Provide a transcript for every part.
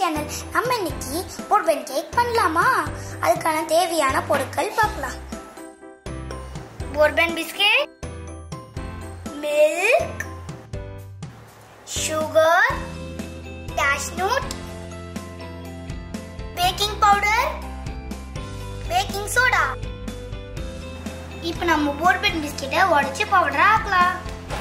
channel நம்ம இன்னைக்கு bourbon cake பண்ணலாமா அதுக்கான தேவையான பொருட்கள் பார்க்கலாம் bourbon biscuit milk sugar cashew nut baking powder baking soda இப்போ நம்ம போர்பன் பிஸ்கெட்டை உடைச்சு பவுடரா ஆக்கலாம்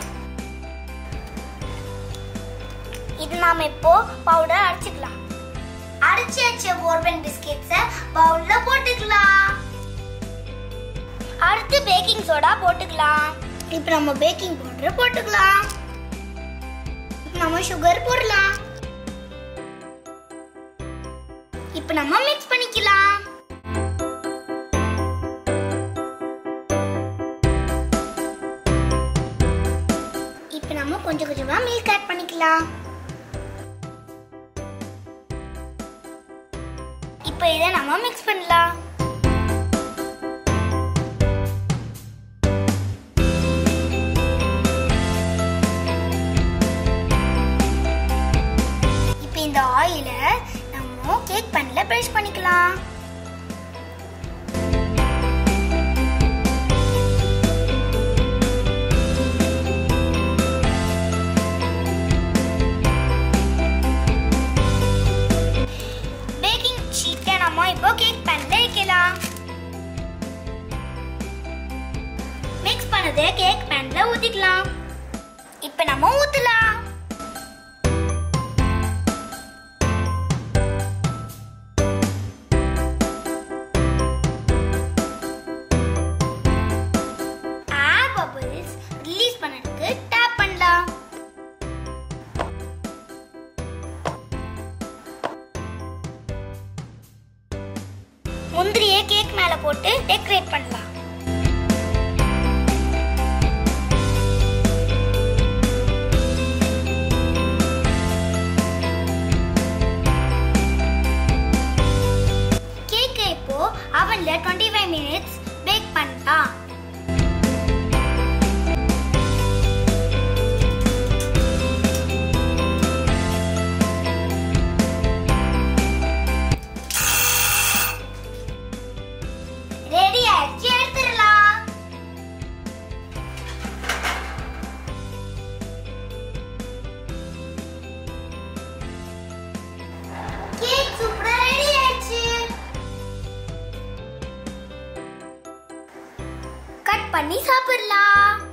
இது நாம இப்போ பவுடர் அரைச்சுக்கலாம் அரைச்சு வச்ச போர்பன் பிஸ்கெட்ஸ பவுல்ல போட்டுக்கலாம் அடுத்து பேக்கிங் சோடா போட்டுக்கலாம் இப்போ நம்ம பேக்கிங் பவுடர் போட்டுக்கலாம் இப்ப நம்ம சுகர் போடலாம் இப்போ நம்ம மிக்ஸ் பண்ணிக்கலாம் இப்போ நம்ம கொஞ்சம் கொஞ்சமா மில்க் ஆட் பண்ணிக்கலாம் இப்போ இதை நம்ம மிக்ஸ் பண்ணலாம் இப்போ இந்த ஆயில நம்ம கேக் பண்ணல பிரஷ் பண்ணிக்கலாம் பேக்கிங் ஷீட்டை நம்ம இப்போ கேக் பேன்ல வைக்கலாம் மிக்ஸ் பண்ணதை கேக் பேன்ல ஊத்திக்கலாம் இப்போ நம்ம ஊத்தலாம் ஏர் பபிள்ஸ் ரிலீஸ் பண்ணதுக்கு டேப் பண்ணலாம் முந்திரியை கேக் மேல போட்டு டெக்கரேட் பண்ணலாம் கேக்கை இப்போ அவன்ல 25 ஃபைவ் மினிட்ஸ் பேக் பண்ணலாம் ரெடி ஆயிடுச்சு எடுத்துடலாம் கேக் சூப்பரா ரெடி ஆயிடுச்சு கட் பண்ணி சாப்பிடலாம்